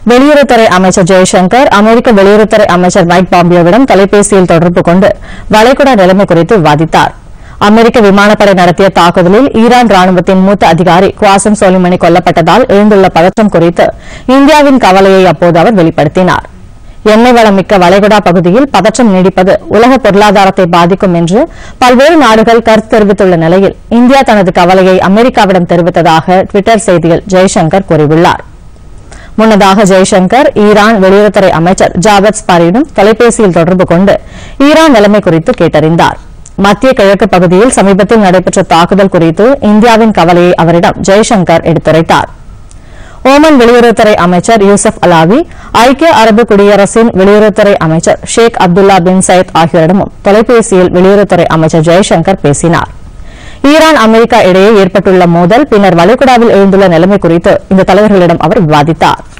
வெளியுறவுத்துறை அமைச்சர் ஜெய்சங்கர் அமெரிக்க வெளியுறவுத்துறை அமைச்சர் மைக் பாம்பியோவிடம் தொலைபேசியில் தொடர்பு கொண்டு வளைகுடா நிலைமை குறித்து விவாதித்தார் அமெரிக்க விமானப்படை நடத்திய தாக்குதலில் ஈரான் ராணுவத்தின் மூத்த அதிகாரி குவாசம் சோலிமணி கொல்லப்பட்டதால் எழுந்துள்ள பதற்றம் குறித்து இந்தியாவின் கவலையை அப்போது அவர் வெளிப்படுத்தினார் எண்ணெய் வளமிக்க வளைகுடா பகுதியில் பதற்றம் நீடிப்பது உலக பொருளாதாரத்தை பாதிக்கும் என்று பல்வேறு நாடுகள் கருத்து தெரிவித்துள்ள நிலையில் இந்தியா தனது கவலையை அமெரிக்காவிடம் தெரிவித்ததாக டுவிட்டர் செய்தியில் ஜெய்சங்கர் கூறியுள்ளார் முன்னதாக ஜெய்சங்கர் ஈரான் வெளியுறவுத்துறை அமைச்சர் ஜாவத் ஸ்பாரியிடம் தொலைபேசியில் தொடர்பு கொண்டு ஈரான் நிலைமை குறித்து கேட்டறிந்தார் மத்திய கிழக்கு பகுதியில் சமீபத்தில் நடைபெற்ற தாக்குதல் குறித்து இந்தியாவின் கவலையை அவரிடம் ஜெய்சங்கர் எடுத்துரைத்தார் ஓமன் வெளியுறவுத்துறை அமைச்சர் யூசப் அலாவி ஐக்கிய அரபு குடியரசின் வெளியுறவுத்துறை அமைச்சர் ஷேக் அப்துல்லா பின் சயத் ஆகியோரிடமும் தொலைபேசியில் வெளியுறவுத்துறை அமைச்சர் ஜெய்சங்கர் பேசினார் ஈரான் அமெரிக்கா இடையே ஏற்பட்டுள்ள மோதல் பின்னர் வளைகுடாவில் எழுந்துள்ள நிலைமை குறித்து இந்த தலைவர்களிடம் அவர் விவாதித்தார்